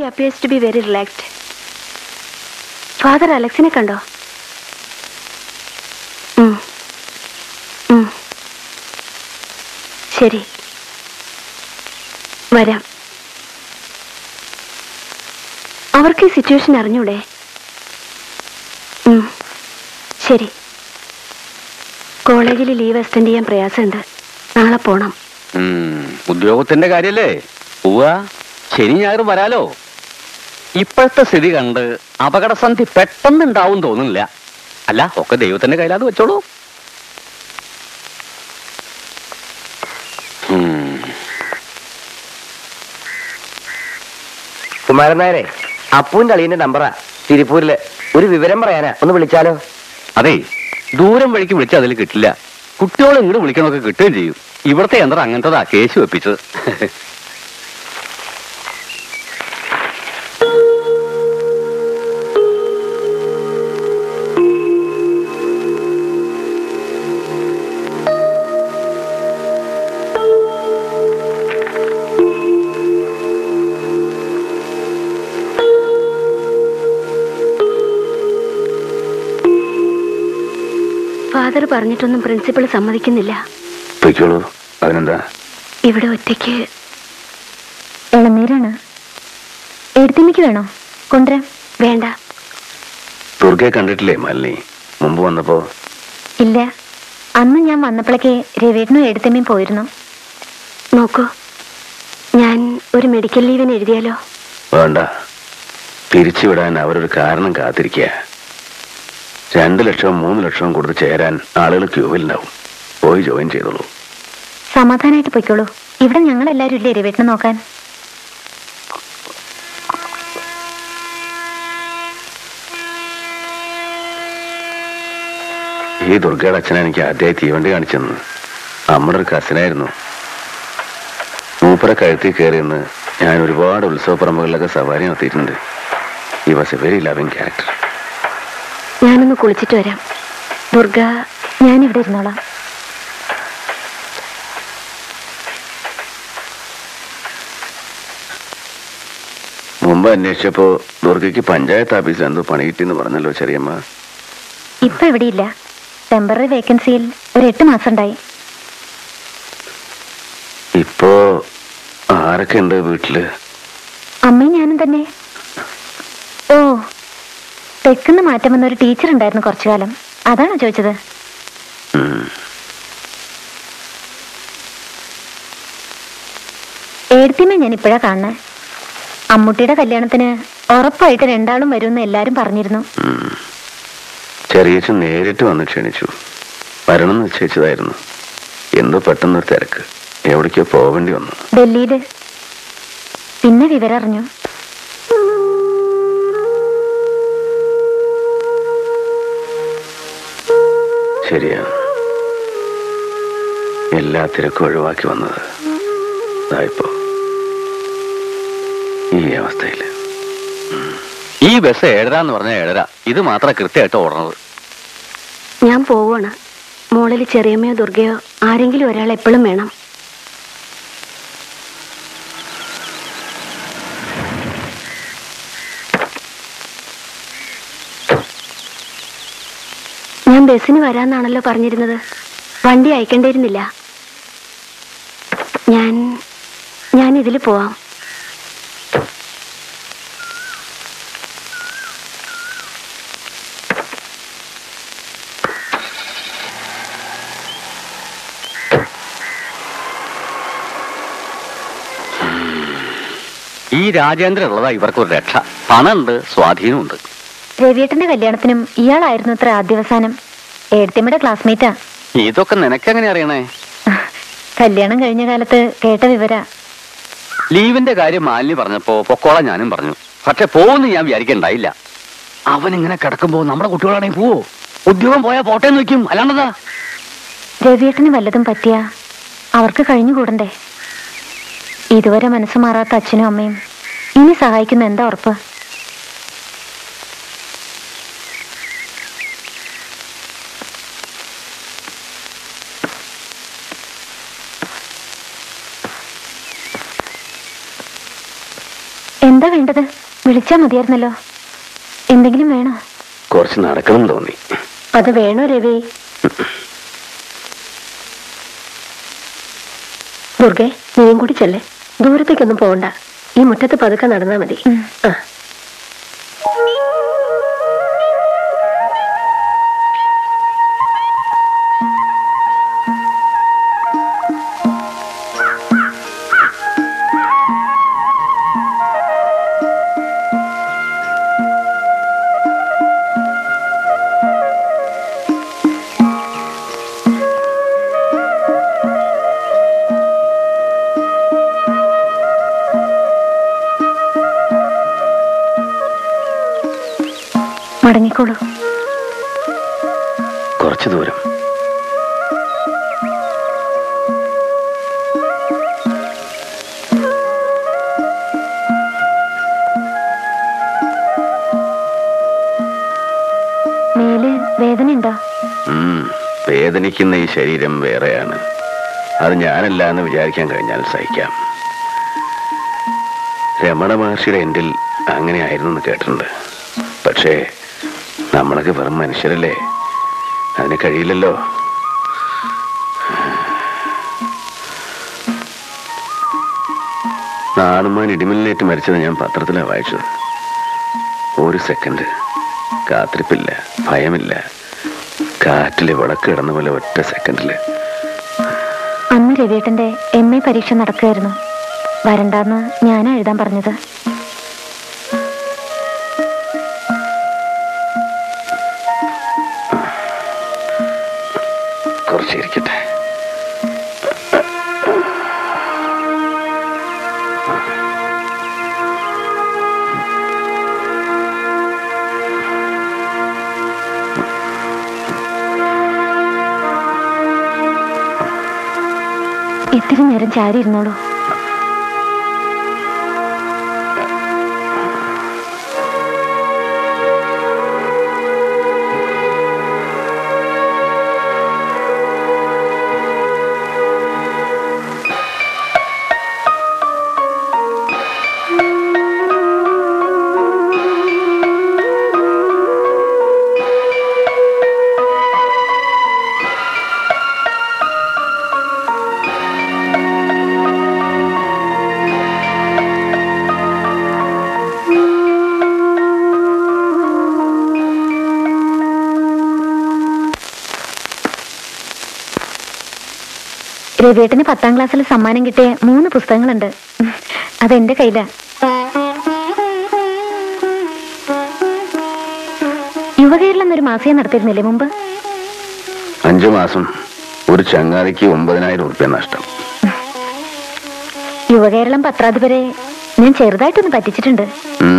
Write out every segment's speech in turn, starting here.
Appears to be very relaxed father അലക്സിനെ കണ്ടോ ഉം. ഉം. ശരി വരാം അവർക്ക് ഈ സിറ്റുവേഷൻ അറിഞ്ഞൂടെ ഉം. ശരി കോളേജിൽ ലീവ് എക്സ്റ്റെൻഡ് ചെയ്യാൻ പ്രയാസമുണ്ട് നാളെ പോണം ഉം, ഉദ്യോഗത്തിന്റെ കാര്യല്ലേ പോവാ ശനി ഞായറും വരാലോ ഇപ്പോഴത്തെ സ്ഥിതി കണ്ട് അപകടസന്ധി പെട്ടെന്ന് ഉണ്ടാവും തോന്നുന്നില്ല അല്ല ഒക്കെ ദൈവത്തിന്റെ കയ്യിലാത് വെച്ചോളൂ ഉം. കുമാരൻ നായരെ അപ്പൂന്റെ അളിയന്റെ നമ്പറാ തിരുപ്പൂരില് ഒരു വിവരം പറയാനാ ഒന്ന് വിളിച്ചാലോ അതെ ദൂരം വഴിക്ക് വിളിച്ചാൽ അതിൽ കിട്ടില്ല കുട്ടികളെ ഇങ്ങോട്ട് വിളിക്കണമൊക്കെ കിട്ടുകയും ചെയ്യും ഇവിടുത്തെ യന്ത്രം അങ്ങനത്തതാ കേസ് വെപ്പിച്ചത് ഫാദർ പറഞ്ഞിട്ടൊന്നും പ്രിൻസിപ്പൾ സമ്മതിക്കുന്നില്ല പൊയ്ക്കോളൂ അതിനെന്താ ഇവിടെ ഒറ്റയ്ക്ക് ഇളനീരാണ് എഴുത്തിമിക്ക് വേണോ കൊണ്ടുവരാം വേണ്ട ദുർഗയെ കണ്ടിട്ടില്ലേ മാലിനി മുമ്പ് വന്നപ്പോ ഇല്ല അന്ന് ഞാൻ വന്നപ്പോഴേക്ക് രവേട്ടനും എഴുത്തമ്മയും പോയിരുന്നു നോക്കൂ ഞാൻ ഒരു മെഡിക്കൽ ലീവിന് എഴുതിയാലോ വേണ്ട പിരിച്ചുവിടാൻ അവരൊരു കാരണം കാത്തിരിക്കുക രണ്ട് ലക്ഷവും മൂന്ന് ലക്ഷവും കൊടുത്ത് ചേരാൻ ആളുകൾ ക്യൂവിലുണ്ടാവും പോയി ജോയിൻ ചെയ്തോളൂ സമാധാനമായിട്ട് പൊയ്ക്കോളൂ ഇവിടെ ഞങ്ങൾ എല്ലാവരും ഇല്ലേ രവേട്ടനെ നോക്കാൻ ഈ ദുർഗയുടെ അച്ഛനെ എനിക്ക് ആദ്യമായി തീവണ്ടി കാണിച്ചെന്ന് നമ്മുടെ ഒരു കസിനായിരുന്നു മൂപ്പര കഴുത്തിൽ കയറിയെന്ന് ഞാൻ ഒരുപാട് ഉത്സവപ്പറമ്പുകളിലൊക്കെ സവാരി നടത്തിയിട്ടുണ്ട് ഈ was a very loving character ഞാനൊന്ന് കുളിച്ചിട്ട് വരാം ദുർഗ ഞാൻ ഇവിടെ ഇരുന്നോളാം മുമ്പ് അന്വേഷിച്ചപ്പോ ദുർഗയ്ക്ക് പഞ്ചായത്ത് ഓഫീസിൽ എന്തോ പണി കിട്ടിയെന്ന് പറഞ്ഞല്ലോ ചെറിയമ്മ ഇപ്പൊ ഇവിടെയില്ല ടെമ്പററി വേക്കൻസിയിൽ ഒരു എട്ട് മാസം ഉണ്ടായി ഇപ്പോ ആരൊക്കെ ഉണ്ട് വീട്ടില് അമ്മയും ഞാനും തന്നെ ഓ തെക്കുന്ന് മാറ്റം വന്ന ഒരു ടീച്ചർ ഉണ്ടായിരുന്നു കുറച്ചു കാലം അതാണോ ചോദിച്ചത് ഉം. എഴുത്തിമേ ഞാൻ ഇപ്പോഴാ കാണുന്നത് അമ്മൂട്ടിയുടെ കല്യാണത്തിന് ഉറപ്പായിട്ട് രണ്ടാളും വരുമെന്ന് എല്ലാരും പറഞ്ഞിരുന്നു ഉം. ചെറിയച്ഛൻ നേരിട്ട് വന്ന് ക്ഷണിച്ചു വരണം നിശ്ചയിച്ചതായിരുന്നു എന്തോ പെട്ടെന്നൊരു തിരക്ക് എവിടേക്കോ പോവേണ്ടി വന്നു ഡൽഹിയില് പിന്നെ വിവരം അറിഞ്ഞു ശരിയാ എല്ലാ തിരക്കും ഒഴിവാക്കി വന്നത് ഇതായിപ്പോ ഈ അവസ്ഥയില് ഈ ബസ് ഏഴര എന്ന് പറഞ്ഞാൽ ഏഴര ഇത് മാത്രം കൃത്യമായിട്ട് ഓടണത് ഞാൻ പോവാണ് മോളിൽ ചെറിയമ്മയോ ദുർഗയോ ആരെങ്കിലും ഒരാൾ എപ്പോഴും വേണം ഞാൻ ബസ്സിന് വരാന്നാണല്ലോ പറഞ്ഞിരുന്നത് വണ്ടി അയക്കേണ്ടിയിരുന്നില്ല ഞാൻ ഞാൻ ഇതിൽ പോവാം ഈ രാജേന്ദ്രൻ ഉള്ളതാ ഇവർക്കൊരു രക്ഷ പണമുണ്ട് സ്വാധീനമുണ്ട് രവിയേട്ടന്റെ കല്യാണത്തിനും ഇയാളായിരുന്നു അത്ര ആദ്യവസാനം എഴുത്തിമ്മയുടെ ക്ലാസ്മേറ്റാ ഇതൊക്കെ നിനക്കെങ്ങനെ അറിയണേ കല്യാണം കഴിഞ്ഞ കാലത്ത് കേട്ട വിവര ലീവിന്റെ കാര്യം മാലിന്യ പറഞ്ഞപ്പോ പൊക്കോളാൻ ഞാനും പറഞ്ഞു പക്ഷെ പോകുന്നു ഞാൻ വിചാരിക്കണ്ടായില്ല അവൻ ഇങ്ങനെ കിടക്കുമ്പോ നമ്മുടെ കുട്ടികളാണെങ്കിൽ പോവോ ഉദ്യോഗം പോയാ പോട്ടെ എന്ന് വെക്കും അല്ലാണ്ടതാ രവിയേട്ടന് വല്ലതും പറ്റിയ അവർക്ക് കഴിഞ്ഞുകൂടണ്ടേ ഇതുവരെ മനസ്സ് മാറാത്ത അച്ഛനും അമ്മയും ഇനി സഹായിക്കുന്ന എന്താ ഉറപ്പ് എന്താ എന്താ വേണ്ടത് വിളിച്ചാ മതിയായിരുന്നല്ലോ എന്തെങ്കിലും വേണോ കുറച്ച് നടക്കണം തോന്നി അത് വേണോ രവി ദുർഗെ നീയും കൂടി ചെല്ലേ ദൂരത്തേക്കൊന്നും പോകണ്ട ഈ മുറ്റത്ത് പതുക്കെ നടന്നാ മതി ഉം. ആ മടങ്ങിക്കോളൂ കുറച്ച് ദൂരം മേല് വേദനയുണ്ടോ ഉം, വേദനിക്കുന്ന ഈ ശരീരം വേറെയാണ് അത് ഞാനല്ല എന്ന് വിചാരിക്കാൻ കഴിഞ്ഞാൽ സഹിക്കാം രമണ മഹർഷിയുടെ എൻഡിൽ അങ്ങനെ ആയിരുന്നു എന്ന് കേട്ടിട്ടുണ്ട് പക്ഷേ നമ്മളൊക്കെ വെറും മനുഷ്യരല്ലേ അതിന് കഴിയില്ലല്ലോ നാണുമാൻ ഇടിമിന്നേറ്റ് മരിച്ചത് ഞാൻ പത്രത്തിലാണ് വായിച്ചത് ഒരു സെക്കൻഡ് കാത്തിരിപ്പില്ല ഭയമില്ല കാറ്റിലെ വിളക്ക് കിടന്ന പോലെ ഒറ്റ സെക്കൻഡില് അന്ന് രവിയേട്ടന്റെ എം എ പരീക്ഷ നടക്കുകയായിരുന്നു വരണ്ടാന്ന് ഞാനാ എഴുതാൻ പറഞ്ഞത് കുറച്ചിരിക്കട്ടെ ഇത്തിരി നേരം ചാരി ഇരുന്നോളൂ രവിയേട്ടന് പത്താം ക്ലാസ്സിൽ സമ്മാനം കിട്ടിയ മൂന്ന് പുസ്തകങ്ങളുണ്ട് അതെന്റെ കയ്യിലാ യുവകേരളം എന്നൊരു മാസിക നടത്തിയിരുന്നില്ലേ മുമ്പ് അഞ്ചു മാസം ഒരു ചങ്ങാതിക്ക് ഒമ്പതിനായിരം ഉറുപ്പ്യ നഷ്ടം യുവകേരളം പത്രാധിപരെ ഞാൻ ചെറുതായിട്ടൊന്ന് പറ്റിച്ചിട്ടുണ്ട് ഉം.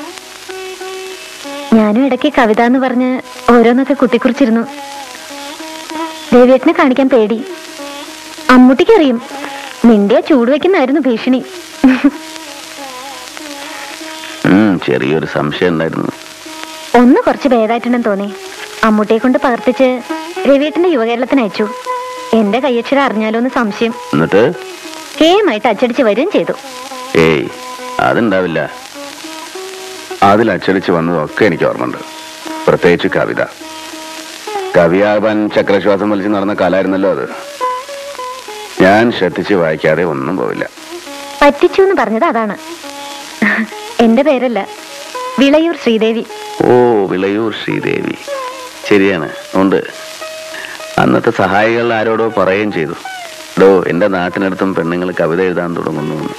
ഞാനും ഇടയ്ക്ക് കവിത എന്ന് പറഞ്ഞ് ഓരോന്നൊക്കെ കുത്തിക്കുറിച്ചിരുന്നു ദേവിയേട്ടനെ കാണിക്കാൻ പേടി അമ്മൂട്ടിക്ക് അറിയും നിന്റെ ചൂട് വെക്കുന്നായിരുന്നു ഭീഷണി ഉം, ചെറിയൊരു സംശയം ഉണ്ടായിരുന്നു ഒന്ന് കുറച്ച് ഭേദമായിട്ടുണ്ടെന്ന് തോന്നി അമ്മൂട്ടിയെ കൊണ്ട് പകർത്തിച്ച് രവിയേട്ടന്റെ യുവകേരളത്തിന് അയച്ചു എന്റെ കയ്യക്ഷരം അറിഞ്ഞാലോ എന്ന് സംശയം എന്നിട്ട് കേമായിട്ട് അച്ചടിച്ച് വരികയും ചെയ്തു ഏയ് അതുണ്ടാവില്ല അതിൽ അച്ചടിച്ച് വന്നതൊക്കെ എനിക്ക് ഓർമ്മയുണ്ട് പ്രത്യേകിച്ച് കവിത കവിയാകാൻ ചക്രശ്വാസം വലിച്ച് നടന്ന കാലായിരുന്നല്ലോ അത് ഞാൻ ശ്രദ്ധിച്ച് വായിക്കാതെ ഒന്നും പോവില്ല പറ്റിച്ചു എന്ന് പറഞ്ഞത് അതാണ് എന്റെ പേരല്ല വിളയൂർ ശ്രീദേവി ഓ വിളയൂർ ശ്രീദേവി ശരിയാണ് ഉണ്ട് അന്നത്തെ സഹായികൾ ആരോടോ പറയുകയും ചെയ്തു ഡോ എന്റെ നാട്ടിനടുത്തും പെണ്ണുങ്ങൾ കവിത എഴുതാൻ തുടങ്ങുന്നു എന്ന്.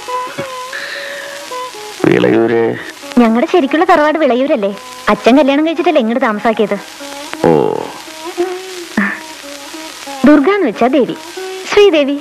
വിളയൂര് ഞങ്ങളുടെ ശരിക്കുള്ള തറവാട് വിളയൂരല്ലേ അച്ഛൻ കല്യാണം കഴിച്ചിട്ടല്ലേ ഇങ്ങോട്ട് താമസാക്കിയത് ഓ ദുർഗ എന്ന് വെച്ചാ ദേവി ശ്രീദേവി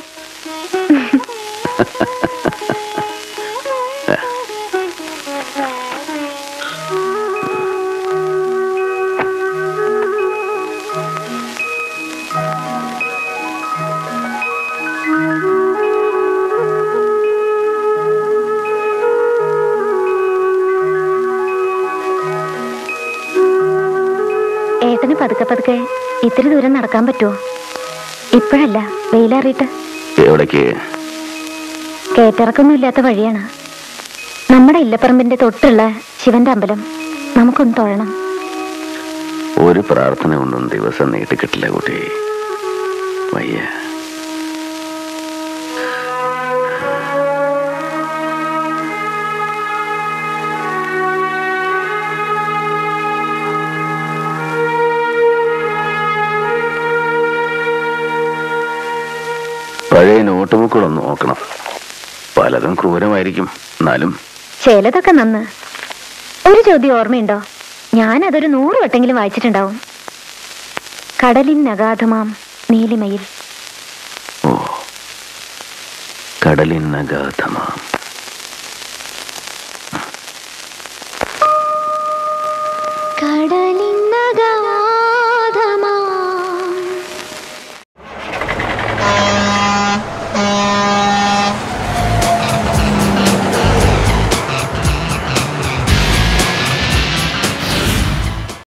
ഏട്ടന് പതുക്കെ പതുക്കെ ഇത്തിരി ദൂരം നടക്കാൻ പറ്റുമോ ഇപ്പോഴല്ല വെയിലറിയിട്ട് എവിടേക്ക് കയറ്റിറക്കൊന്നും ഇല്ലാത്ത വഴിയാണ് നമ്മുടെ ഇല്ലപ്പറമ്പിന്റെ തൊട്ടുള്ള ശിവന്റെ അമ്പലം നമുക്കൊന്ന് തൊഴണം ഒരു പ്രാർത്ഥന കൊണ്ടും ദിവസം നീട്ടിക്കിട്ടില്ല കുട്ടി വയ്യ പഴയ നോട്ട് ബുക്കുകളൊന്ന് നോക്കണം പലതും ക്രൂരമായിരിക്കും എന്നാലും ചിലതൊക്കെ നന്ന് ഒരു ചോദ്യം ഓർമ്മയുണ്ടോ ഞാൻ അതൊരു നൂറ് വട്ടെങ്കിലും വായിച്ചിട്ടുണ്ടാവും കടലിൻ അഗാധമാം നീലിമയിൽ ഓ കടലിൻ അഗാധമാം